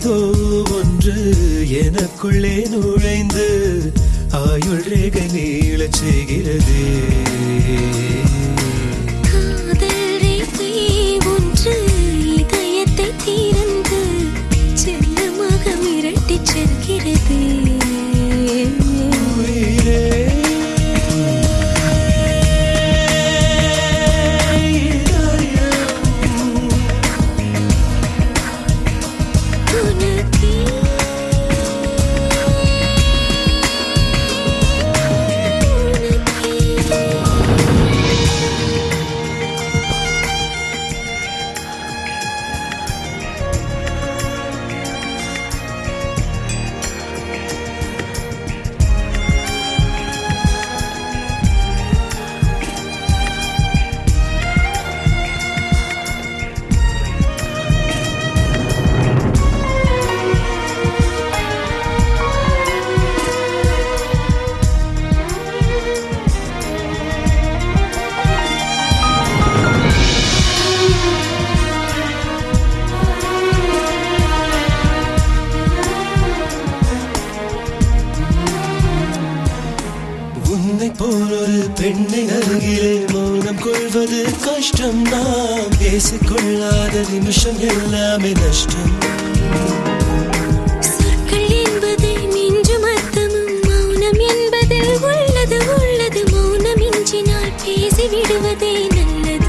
ஏதோ ஒன்று எனக்குள்ளே நுழைந்து ஆயுள் ரேகை நீளச் செய்கிறது காதல் ரேகை ஒன்று இதயத்தை திறந்து செல்லமாக மிரட்டிச் செல்கிறது உயிரே இதயம் உனக்கே உன்னை போல் ஒரு பெண்ணை அருகிலே மௌனம் கொள்வது கஷ்டம் நாம் பேசிக்கொள்ளாத நிமிஷம் எல்லாமே நஷ்டம் சொற்கள் என்பது மிஞ்சும் அர்த்தமும் மௌனம் என்பதில் உள்ளது உள்ளது மௌனம் இன்றினால் பேசி விடுவதே நல்லது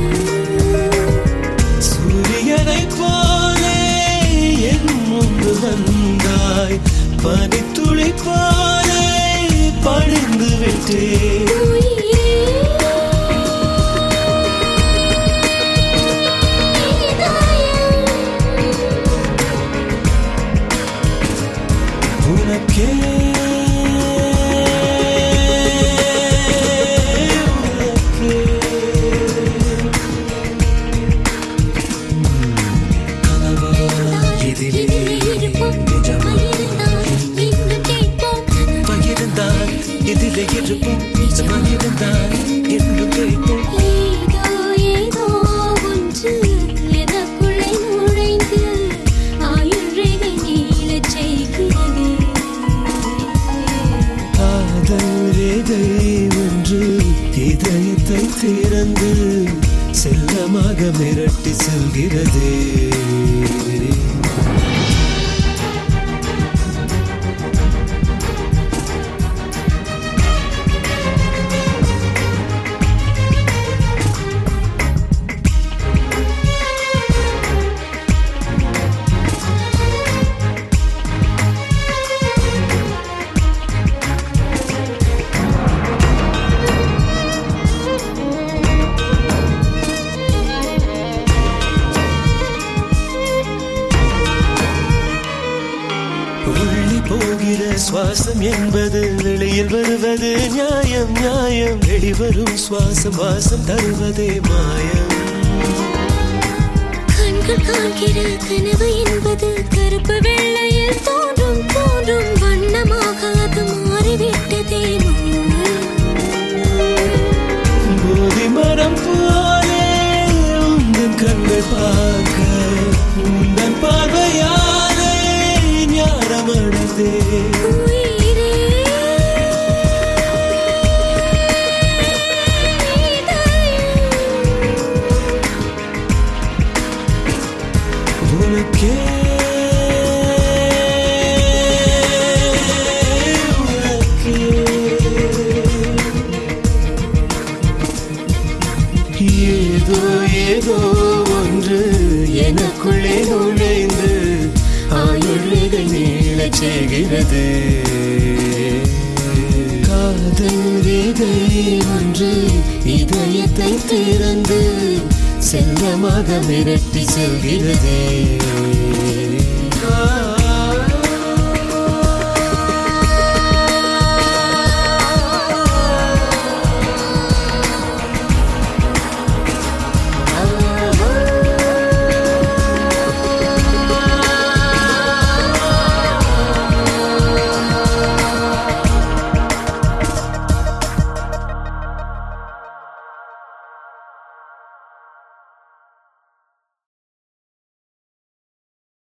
சூரியனை போலே என் முன்பு வந்தாய் பனித்துளி போலே பணிந்து விட்டேன் உயிரே உனக்கே கனவா இதிலே நிஜமா பகிர்ந்தால் இதிலே இருப்போம் நிஜமாயிருந்தால் என்று கேட்போம் காதல் ரேகை ஒன்று இதயத்தை திறந்து செல்லமாக மிரட்டி செல்கிறது உள்ளி போகிற சுவாசம் என்பது வெளியில் வருவது நியாயம் நியாயம் வெளிவரும் சுவாசம் வாசம் தருவதே மாயம் கண்கள் காண்கிற கனவு என்பது கருப்பு வெள்ளையில் தோன்றும் தோன்றும் வண்ணமாக அது மாறிவிட்டதே போதி மரம் போலே உந்தன் கண்கள் பார்க்க உந்தன் பார்வையாலே ஞானம் அடைந்தே உயிரே உனக்கே உனக்கே. ஏதோ ஏதோ ஒன்று எனக்குள்ளே நுழைந்து ஆயுள்கள் நீளச் செய்கிறது காதல் ரேகை ஒன்று இதயத்தை திறந்து செல்லமாக மிரட்டி செல்கிறது ஆ